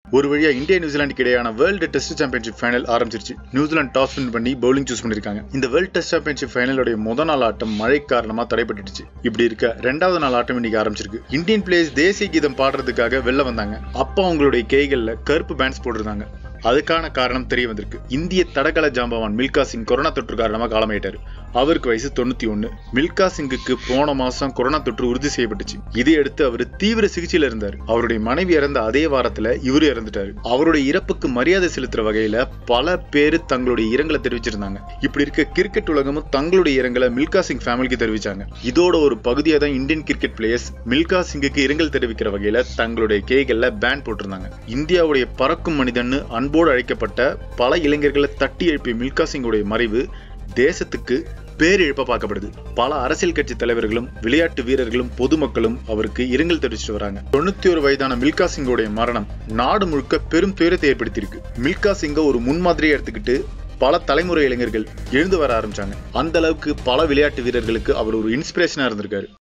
ஒரு வழியா இந்தியா நியூசிலாந்துக்கு இடையான வேர்ல்டு டெஸ்ட் சாம்பியன்ஷிப் ஃபைனல் ஆரம்பிச்சிருச்சு நியூசிலாந்து டாஸ் வின் பண்ணி பவுலிங் சூஸ் பண்ணிருக்காங்க இந்த வேர்ல்டு டெஸ்ட் சாம்பியன்ஷிப் ஃபைனலுடைய முதல் நாள் ஆட்டம் மழை காரணமா தடைப்பட்டுடுச்சு இப்படி இருக்க ரெண்டாவது நாள் ஆட்டம் இன்னைக்கு ஆரம்பிச்சிருக்கு இந்தியன் பிளேயர்ஸ் தேசிய கீதம் பாடுறதுக்காக வெளில வந்தாங்க அப்ப அவங்களுடைய கைகள்ல கருப்பு பேண்ட்ஸ் போட்டிருந்தாங்க அதுக்கான காரணம் தெரிய வந்திருக்கு இந்திய தடகள ஜாம்பவான் மில்கா சிங் கொரோனா தொற்று காரணமா காலமாயிட்டாரு அவருக்கு வயசு தொண்ணூத்தி ஒண்ணு மில்கா சிங்குக்கு போன மாசம் கொரோனா தொற்று உறுதி செய்யப்பட்டுச்சு இதையடுத்து அவர் தீவிர சிகிச்சையில இருந்தார் அவருடைய மனைவி இறந்த அதே வாரத்துல இவரு இறந்துட்டாரு அவருடைய இறப்புக்கு மரியாதை செலுத்துற வகையில பல பேர் தங்களுடைய இரங்கலை தெரிவிச்சிருந்தாங்க இப்படி இருக்க கிரிக்கெட் உலகமும் தங்களுடைய இரங்கலை மில்கா சிங் ஃபேமிலிக்கு தெரிவிச்சாங்க இதோட ஒரு பகுதியா தான் இந்தியன் கிரிக்கெட் பிளேயர்ஸ் மில்கா சிங்குக்கு இரங்கல் தெரிவிக்கிற வகையில தங்களுடைய கேகள்ல பேன் போட்டிருந்தாங்க இந்தியாவுடைய பறக்கும் மனிதன்னு அன்போடு அழைக்கப்பட்ட பல இளைஞர்களை தட்டி எழுப்பிய மில்கா சிங்குடைய மறைவு தேசத்துக்கு பேரிழப்பா பார்க்கப்படுது பல அரசியல் கட்சி தலைவர்களும் விளையாட்டு வீரர்களும் பொதுமக்களும் அவருக்கு இரங்கல் தெரிவிச்சிட்டு வராங்க தொண்ணூத்தி ஒரு வயதான மில்கா சிங்கோடைய மரணம் நாடு முழுக்க பெரும் துயரத்தை ஏற்படுத்தியிருக்கு மில்கா சிங்கை ஒரு முன்மாதிரியை எடுத்துக்கிட்டு பல தலைமுறை இளைஞர்கள் எழுந்து வர ஆரம்பிச்சாங்க அந்த அளவுக்கு பல விளையாட்டு வீரர்களுக்கு அவர் ஒரு இன்ஸ்பிரேஷனா இருந்திருக்காரு